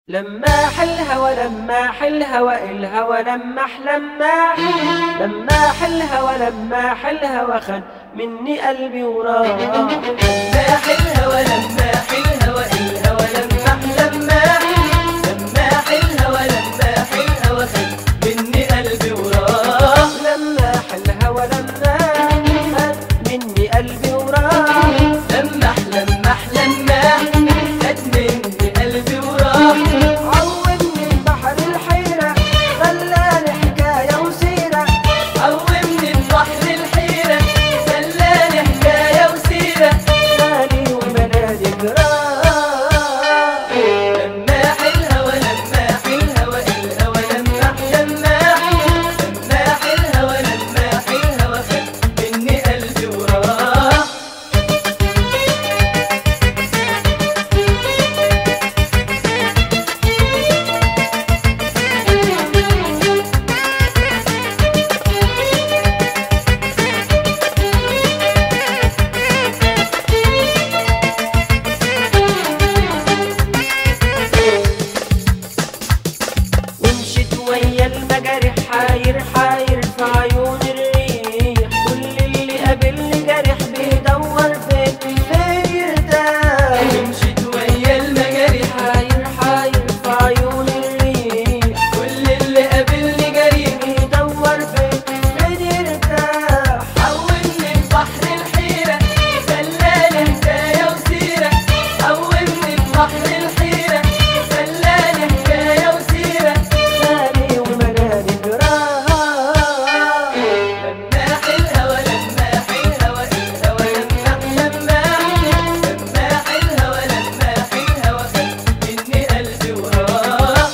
لماح الهوى لماح الهوى الهوى لماح لماح لماح الهوى لماح الهوى خد مني قلبي وراه لماح الهوى لماح الهوى الهوى لماح لماح لماح الهوى لماح الهوى خد مني قلبي وراه لماح الهوى لماح خد مني قلبي وراه لماح لماح لماح خد مني قلبي وراه عودني بحر الحيرة خلاني حكاية وسيرة قومني البحر الحيرة خلاني حكاية وسيرة مالي وبنادي جراه لماح الهوى لماح الهوى الهوى لماح لماح لماح الهوى لماح الهوى خد مني قلبي وراه ومشيت ويا المجارح حاير حاير في عيون الريح كل اللي قابلني جارح بيدور فين فين يرتاح مشيت ويا المجاري حاير حاير في عيون الريح كل اللي قابلني جريح بيدور فين فين يرتاح حولني البحر الحيرة خلاني حكاية وسيرة حولني البحر الحيرة خلاني حكاية وسيرة مالي ومنادي جراح لماح الهوى لماح الهوى الهوى لماح لماح لماح الهوى لماح الهوى خد مني قلبي وراه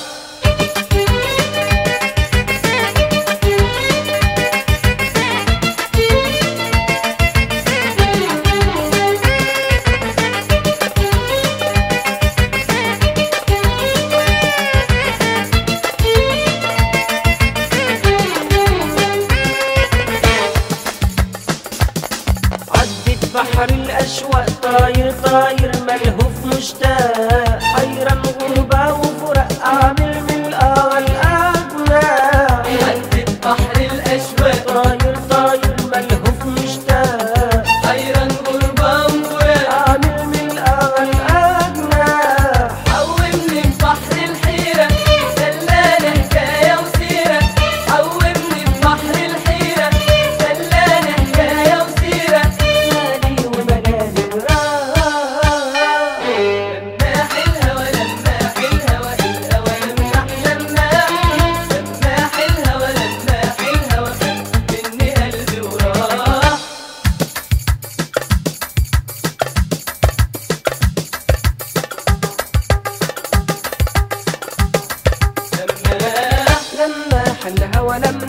عدت بحر الأشواق طاير طاير ملهوف مشتاق حيران غربة وفرق عامل من الآه الأجمع عدت بحر الأشواق طاير طاير ملهوف مشتاق حيران غربة وفراق عامل من الآه الأجمع حومني ببحر الحيرة خلاني حكاية وسيرة حومني ببحر الحيرة خلاني حكاية وسيرة مالي ومنادي جراح لماح الهوى لماح الهوى الهوى لماح لماح لماح الهوى لماح الهوى خد مني قلبي وراه لماح لماح الهوى لماح